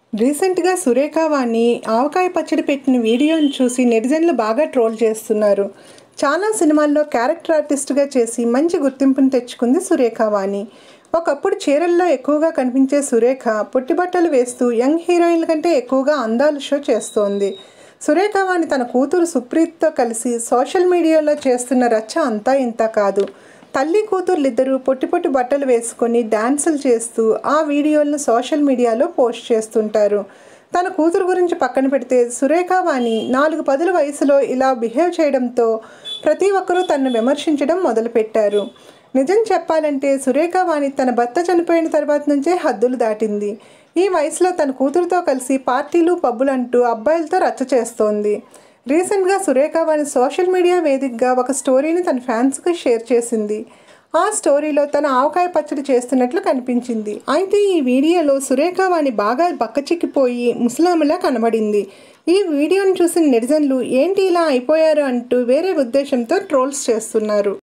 రీసెంట్గా సురేఖ వాణి ఆవకాయ పచ్చడి పెట్టిన వీడియోని చూసి నెటిజన్లు బాగా ట్రోల్ చేస్తున్నారు చాలా సినిమాల్లో క్యారెక్టర్ ఆర్టిస్ట్గా చేసి మంచి గుర్తింపును తెచ్చుకుంది సురేఖ వాణి ఒకప్పుడు చీరల్లో ఎక్కువగా కనిపించే సురేఖ పుట్టిబట్టలు వేస్తూ యంగ్ హీరోయిన్ల కంటే ఎక్కువగా అందాలు షో చేస్తోంది సురేఖ వాణి తన కూతురు సుప్రీత్తో కలిసి సోషల్ మీడియాలో చేస్తున్న రచ్చ అంతా ఇంత కాదు తల్లి కూతుర్లిద్దరూ పొట్టి పొట్టి బట్టలు వేసుకొని డాన్సులు చేస్తూ ఆ వీడియోలను సోషల్ మీడియాలో పోస్ట్ చేస్తుంటారు తన కూతురు గురించి పక్కన పెడితే సురేఖ వాణి నాలుగు పదుల వయసులో ఇలా బిహేవ్ చేయడంతో ప్రతి ఒక్కరూ తనను విమర్శించడం మొదలుపెట్టారు నిజం చెప్పాలంటే సురేఖ వాణి తన భర్త చనిపోయిన తర్వాత నుంచే హద్దులు దాటింది ఈ వయసులో తన కూతురుతో కలిసి పార్టీలు పబ్బులు అంటూ అబ్బాయిలతో రచ్చ చేస్తోంది రీసెంట్గా సురేఖ వాణి సోషల్ మీడియా వేదికగా ఒక స్టోరీని తన ఫ్యాన్స్కి షేర్ చేసింది ఆ స్టోరీలో తన ఆవకాయ పచ్చడి చేస్తున్నట్లు కనిపించింది అయితే ఈ వీడియోలో సురేఖ వాణి బాగా బక్కచిక్కిపోయి ముసలాములా కనబడింది ఈ వీడియోను చూసిన నెటిజన్లు ఏంటి ఇలా అయిపోయారు అంటూ వేరే ఉద్దేశంతో ట్రోల్స్ చేస్తున్నారు